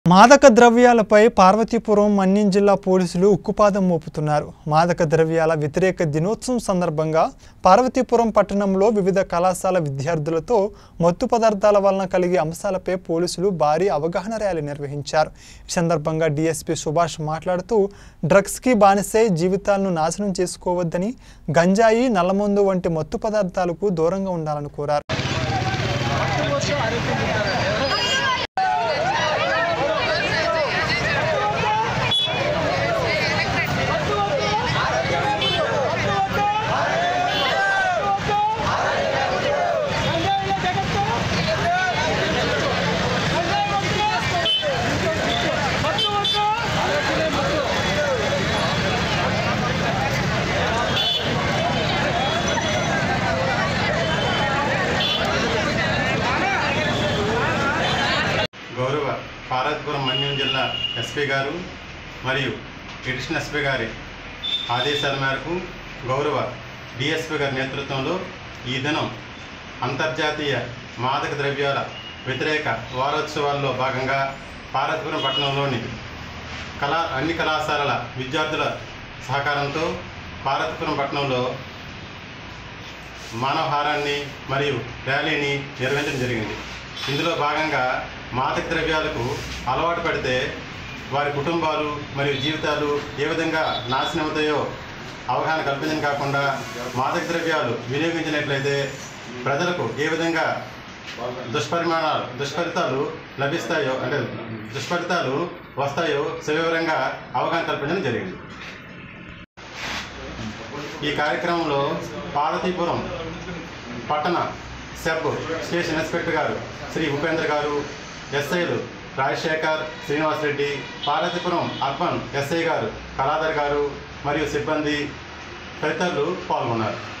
మాదక ద్రవ్యాలపై పార్వతీపురం మన్యం జిల్లా పోలీసులు ఉక్కుపాదం మోపుతున్నారు మాదక ద్రవ్యాల వ్యతిరేక దినోత్సవం సందర్భంగా పార్వతీపురం పట్టణంలో వివిధ కళాశాల విద్యార్థులతో మత్తు పదార్థాల వలన కలిగే అంశాలపై పోలీసులు భారీ అవగాహన ర్యాలీ నిర్వహించారు ఈ సందర్భంగా డీఎస్పీ సుభాష్ మాట్లాడుతూ డ్రగ్స్కి బానిసై జీవితాలను నాశనం చేసుకోవద్దని గంజాయి నల్లమందు వంటి మత్తు పదార్థాలకు దూరంగా ఉండాలని కోరారు గౌరవ పార్వతీపురం మన్యం జిల్లా ఎస్పీ గారు మరియు ఎడిషనల్ ఎస్పీ గారి ఆదేశాల మేరకు గౌరవ డిఎస్పీ గారి నేతృత్వంలో ఈ దినం అంతర్జాతీయ మాదక ద్రవ్యాల వ్యతిరేక వారోత్సవాల్లో భాగంగా పార్వతీపురం పట్టణంలోని కళా అన్ని కళాశాలల విద్యార్థుల సహకారంతో పార్వతీపురం పట్టణంలో మానవహారాన్ని మరియు ర్యాలీని నిర్వహించడం జరిగింది ఇందులో భాగంగా మాదక ద్రవ్యాలకు అలవాటు పడితే వారి కుటుంబాలు మరియు జీవితాలు ఏ విధంగా నాశనం అవుతాయో అవగాహన కల్పించడం కాకుండా మాదక ద్రవ్యాలు వినియోగించినట్లయితే ప్రజలకు ఏ విధంగా దుష్పరిమాణాలు దుష్ఫలితాలు లభిస్తాయో అంటే దుష్ఫలితాలు వస్తాయో సవివరంగా అవగాహన కల్పించడం జరిగింది ఈ కార్యక్రమంలో పార్వతీపురం పట్టణ సెబ్ స్టేషన్ ఇన్స్పెక్టర్ గారు శ్రీ ఉపేంద్ర గారు ఎస్ఐలు రాజశేఖర్ శ్రీనివాసరెడ్డి పార్వతీపురం అర్బన్ ఎస్ఐ గారు కళాధర్ గారు మరియు సిబ్బంది తదితరులు పాల్గొన్నారు